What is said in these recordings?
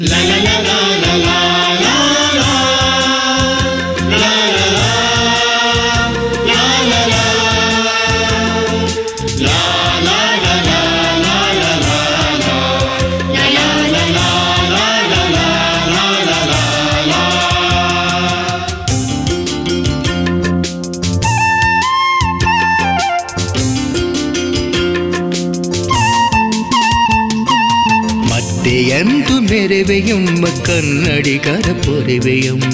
ಮತ್ತೆ ಎಂದು ಮೆರೆವೆಯಮ್ಮ ಕನ್ನಡಿಗರ ಪೊರೆವೆಯಮ್ಮ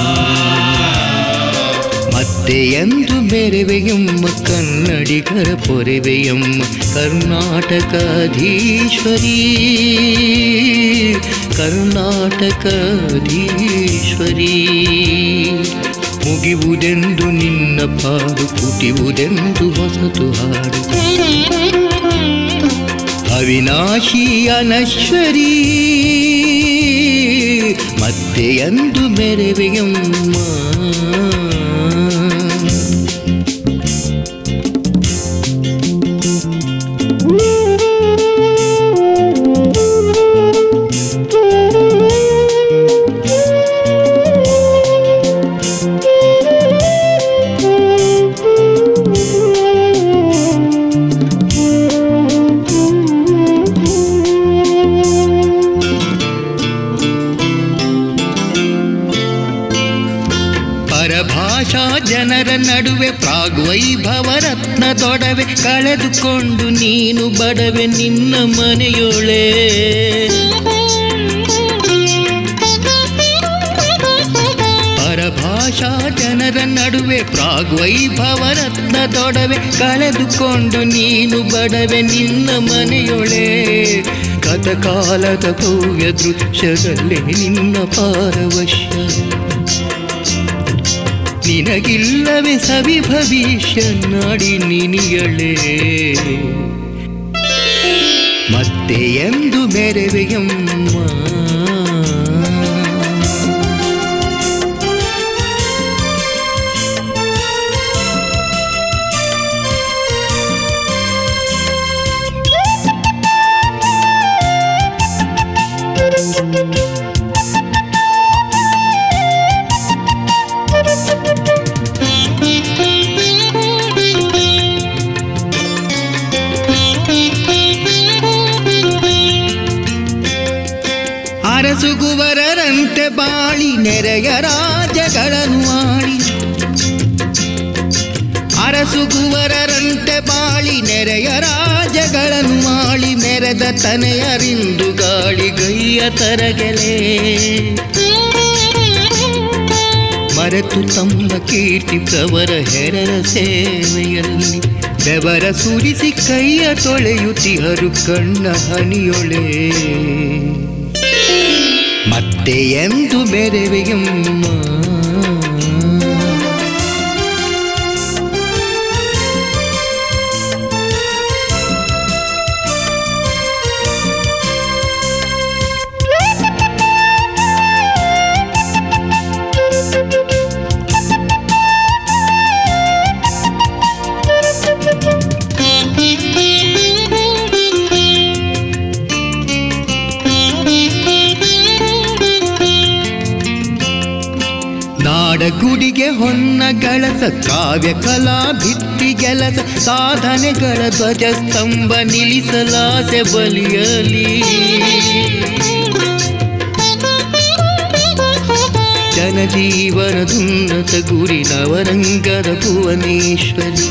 ಮತ್ತೆ ಎಂದು ಮೆರೆವೆಯಮ್ಮ ಕನ್ನಡಿಗರ ಪೊರೆವೆಯಮ್ಮ ಕರ್ನಾಟಕಾಧೀಶ್ವರಿ ಕರ್ನಾಟಕಾಧೀಶ್ವರಿ ಮುಗಿಯುವುದೆಂದು ನಿನ್ನ ಪಾಡು ಕುಟಿಯುವುದೆಂದು ಹೊಸತು ಹಾಡು ಅವಿನಾಶಿ ಅನಶ್ವರಿ ಮತ್ತೆ ಎಂದು ಮೆರೆವೆಯಮ್ಮ ಪರಭಾಷಾ ಜನರ ನಡುವೆ ಪ್ರಾಗ್ವೈಭವ ರತ್ನದೊಡವೆ ಕಳೆದುಕೊಂಡು ನೀನು ಬಡವೆ ನಿನ್ನ ಮನೆಯೊಳೆ ಪರಭಾಷಾ ಜನರ ನಡುವೆ ಪ್ರಾಗ್ವೈಭವ ರತ್ನದೊಡವೆ ಕಳೆದುಕೊಂಡು ನೀನು ಬಡವೆ ನಿನ್ನ ಮನೆಯೊಳೆ ಕಥಕಾಲದ ಭವ್ಯ ದೃಶ್ಯದಲ್ಲಿ ನಿನ್ನ ಪಾರವಶ್ಯ ನಿನಗಿಲ್ಲವೇ ಸವಿ ಭವಿಷ್ಯ ನಾಡಿ ನಿನಿಯಳೆ ಮತ್ತೆ ಎಂದು ಮೆರೆವೆಯಮ್ಮ ಅರಸುಗುವರರಂತೆ ಬಾಳಿ ನೆರೆಯ ರಾಜ್ಯಗಳನ್ನು ಆಳಿ ಅರಸುಗುವರರಂತೆ ಬಾಳಿ ನೆರೆಯ ರಾಜ್ಯಗಳನ್ನು ಆಳಿ ಮೆರೆದ ತನೆಯರಿಂದು ಗಾಳಿ ಗೈಯ ತರಗೆಲೆ ಮರೆತು ತಮ್ಮ ಕೀರ್ತಿ ಪ್ರವರ ಹೆರರ ಸೇವೆಯಲ್ಲಿ ಬೆವರ ಸುರಿಸಿ ಕೈಯ ತೊಳೆಯುತ್ತಿಹರು ಕಣ್ಣ ಹನಿಯೊಳೆ ಮತ್ತೆ ಎಂದು ಬೆರೆವೆಯಮ್ಮ ನಾಡಗುಡಿಗೆ ಹೊನ್ನ ಗಳಸ ಕಾವ್ಯ ಕಲಾ ಭಿತ್ತಿ ಗೆಲಸ ಸಾಧನೆಗಳ ಧ್ವಜಸ್ತಂಭ ನಿಲ್ಲಿಸಲಾಸೆ ಬಲಿಯಲಿ ಜನಜೀವನದುನ್ನತ ಗುರಿ ನವರಂಗದ ಭುವನೇಶ್ವರಿ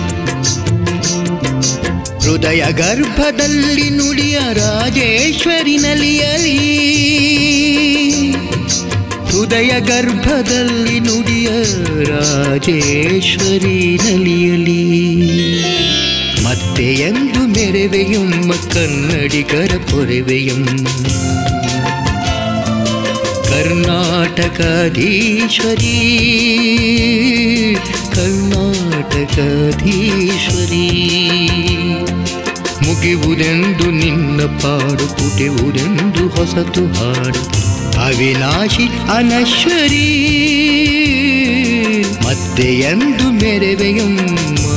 ಹೃದಯ ಗರ್ಭದಲ್ಲಿ ನುಡಿಯ ರಾಜೇಶ್ವರಿ ನಲಿಯಲಿ ಹೃದಯ ಗರ್ಭದಲ್ಲಿ ನುಡಿಯ ರಾಜೇಶ್ವರಿ ನಲಿಯಲಿ ಮತ್ತೆ ಎಂದು ಮೆರೆವೆಯಮ್ಮ ಕನ್ನಡಿಗರ ಪೊರೆವೆಯಮ್ಮ ಕರ್ನಾಟಕಾಧೀಶ್ವರಿ ಕರ್ನಾಟಕಾಧೀಶ್ವರಿ ಮುಗಿಯುವುದೆಂದು ನಿನ್ನ ಪಾಡು ಪುಟಿಯುವುದೆಂದು ಹೊಸತು ಹಾಡು ಅವಿನಾಶಿ ಅನಶ್ವರಿ ಮತ್ತೆ ಎಂದು ಮೆರೆವೆಯಮ್ಮ